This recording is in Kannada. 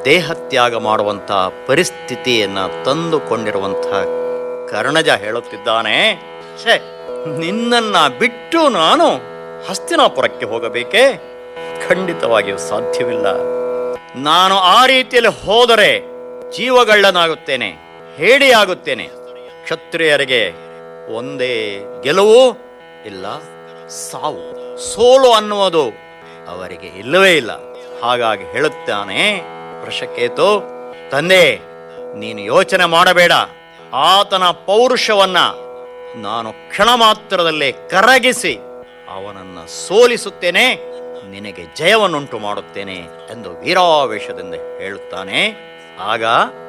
ದೇಹತ್ಯಾಗ ಮಾಡುವಂಥ ಪರಿಸ್ಥಿತಿಯನ್ನು ತಂದುಕೊಂಡಿರುವಂಥ ಕರ್ಣಜ ಹೇಳುತ್ತಿದ್ದಾನೆ ಛೇ ನಿನ್ನನ್ನ ಬಿಟ್ಟು ನಾನು ಹಸ್ತಿನಾಪುರಕ್ಕೆ ಹೋಗಬೇಕೇ ಖಂಡಿತವಾಗಿಯೂ ಸಾಧ್ಯವಿಲ್ಲ ನಾನು ಆ ರೀತಿಯಲ್ಲಿ ಹೋದರೆ ಜೀವಗಳ್ಳನಾಗುತ್ತೇನೆ ಹೇಡಿಯಾಗುತ್ತೇನೆ ಕ್ಷತ್ರಿಯರಿಗೆ ಒಂದೇ ಗೆಲುವು ಇಲ್ಲ ಸಾವು ಸೋಲು ಅನ್ನುವುದು ಅವರಿಗೆ ಇಲ್ಲವೇ ಇಲ್ಲ ಹಾಗಾಗಿ ಹೇಳುತ್ತಾನೆ ವೃಷಕೇತು ತಂದೆ ನೀನು ಯೋಚನೆ ಮಾಡಬೇಡ ಆತನ ಪೌರುಷವನ್ನ ನಾನು ಕ್ಷಣ ಮಾತ್ರದಲ್ಲೇ ಕರಗಿಸಿ ಅವನನ್ನ ಸೋಲಿಸುತ್ತೇನೆ ನಿನಗೆ ಜಯವನ್ನುಂಟು ಮಾಡುತ್ತೇನೆ ಎಂದು ವೀರಾವೇಶದಿಂದ ಹೇಳುತ್ತಾನೆ ಆಗ